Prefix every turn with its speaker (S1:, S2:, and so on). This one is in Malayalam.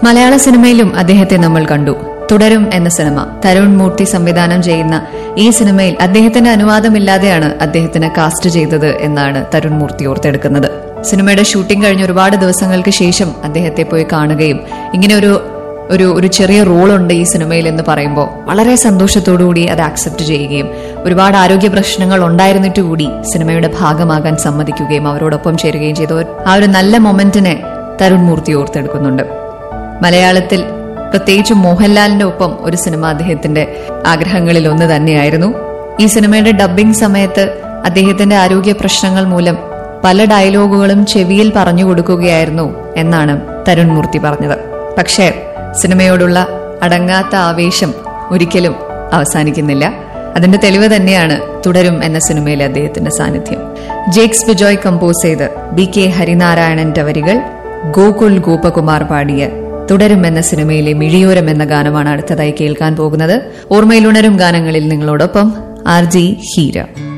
S1: മലയാള സിനിമയിലും അദ്ദേഹത്തെ നമ്മൾ കണ്ടു തുടരും എന്ന സിനിമ തരുൺ മൂർത്തി സംവിധാനം ചെയ്യുന്ന ഈ സിനിമയിൽ അദ്ദേഹത്തിന്റെ അനുവാദമില്ലാതെയാണ് അദ്ദേഹത്തിന് കാസ്റ്റ് ചെയ്തത് എന്നാണ് തരുൺ മൂർത്തി ഓർത്തെടുക്കുന്നത് സിനിമയുടെ ഷൂട്ടിംഗ് കഴിഞ്ഞ ഒരുപാട് ദിവസങ്ങൾക്ക് ശേഷം അദ്ദേഹത്തെ പോയി കാണുകയും ഇങ്ങനെ ഒരു ഒരു ഒരു ചെറിയ റോളുണ്ട് ഈ സിനിമയിൽ എന്ന് പറയുമ്പോൾ വളരെ സന്തോഷത്തോടുകൂടി അത് ആക്സെപ്റ്റ് ചെയ്യുകയും ഒരുപാട് ആരോഗ്യ പ്രശ്നങ്ങൾ ഉണ്ടായിരുന്നിട്ട് കൂടി സിനിമയുടെ ഭാഗമാകാൻ സമ്മതിക്കുകയും അവരോടൊപ്പം ചേരുകയും ചെയ്ത ഒരു- ആ ഒരു നല്ല മൊമെന്റിനെ തരുൺ മൂർത്തി ഓർത്തെടുക്കുന്നുണ്ട് മലയാളത്തിൽ പ്രത്യേകിച്ച് മോഹൻലാലിന്റെ ഒപ്പം ഒരു സിനിമ അദ്ദേഹത്തിന്റെ ആഗ്രഹങ്ങളിൽ ഒന്ന് തന്നെയായിരുന്നു ഈ സിനിമയുടെ ഡബ്ബിംഗ് സമയത്ത് അദ്ദേഹത്തിന്റെ ആരോഗ്യ പ്രശ്നങ്ങൾ മൂലം പല ഡയലോഗുകളും ചെവിയിൽ പറഞ്ഞു കൊടുക്കുകയായിരുന്നു എന്നാണ് തരുൺ മൂർത്തി പറഞ്ഞത് പക്ഷേ സിനിമയോടുള്ള അടങ്ങാത്ത ആവേശം ഒരിക്കലും അവസാനിക്കുന്നില്ല അതിന്റെ തെളിവ് തന്നെയാണ് തുടരും എന്ന സിനിമയിലെ അദ്ദേഹത്തിന്റെ സാന്നിധ്യം ജേക്സ് ബിജോയ് കമ്പോസ് ചെയ്ത് ബി കെ ഹരിനാരായണന്റെ വരികൾ ഗോകുൽ ഗോപകുമാർ പാടിയ തുടരും എന്ന സിനിമയിലെ മിഴിയോരം എന്ന ഗാനമാണ് അടുത്തതായി കേൾക്കാൻ പോകുന്നത് ഓർമ്മയിലുണരും ഗാനങ്ങളിൽ നിങ്ങളോടൊപ്പം ആർ ജി ഹീര